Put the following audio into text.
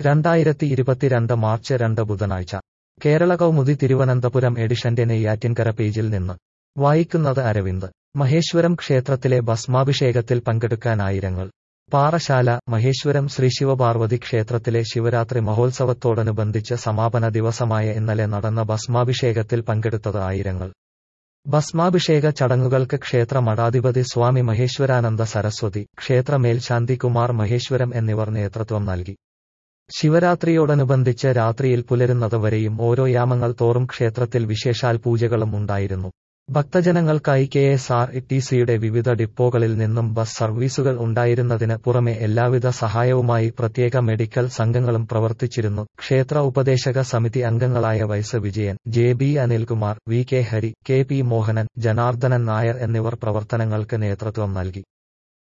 രണ്ടായിരത്തി ഇരുപത്തിരണ്ട് മാർച്ച് രണ്ട് ബുധനാഴ്ച കേരള കൗമുദി തിരുവനന്തപുരം എഡിഷന്റെ നെയ്യാറ്റിൻകര പേജിൽ നിന്ന് വായിക്കുന്നത് അരവിന്ദ് മഹേശ്വരം ക്ഷേത്രത്തിലെ ഭസ്മാഭിഷേകത്തിൽ പങ്കെടുക്കാൻ ആയിരങ്ങൾ പാറശാല മഹേശ്വരം ശ്രീ ശിവപാർവതി ക്ഷേത്രത്തിലെ ശിവരാത്രി മഹോത്സവത്തോടനുബന്ധിച്ച് സമാപന ദിവസമായ ഇന്നലെ നടന്ന ഭസ്മാഭിഷേകത്തിൽ പങ്കെടുത്തത് ആയിരങ്ങൾ ഭസ്മാഭിഷേക ചടങ്ങുകൾക്ക് ക്ഷേത്ര മഠാധിപതി സ്വാമി മഹേശ്വരാനന്ദ സരസ്വതി ക്ഷേത്ര മേൽശാന്തി കുമാർ മഹേശ്വരം എന്നിവർ നേതൃത്വം നൽകി ശിവരാത്രിയോടനുബന്ധിച്ച് രാത്രിയിൽ പുലരുന്നത് വരെയും ഓരോ യാമങ്ങൾ തോറും ക്ഷേത്രത്തിൽ വിശേഷാൽ പൂജകളും ഉണ്ടായിരുന്നു ഭക്തജനങ്ങൾക്കായി കെ എസ് ആർ ടി സിയുടെ വിവിധ ഡിപ്പോകളിൽ നിന്നും ബസ് സർവീസുകൾ ഉണ്ടായിരുന്നതിന് പുറമെ എല്ലാവിധ സഹായവുമായി പ്രത്യേക മെഡിക്കൽ സംഘങ്ങളും പ്രവർത്തിച്ചിരുന്നു ക്ഷേത്ര ഉപദേശക സമിതി അംഗങ്ങളായ vice Vijayan J B Anilkumar V K Hari K P Mohanan Janardhanan Nair എന്നിവർ പ്രവർത്തനങ്ങൾക്ക് നേതൃത്വം നൽകി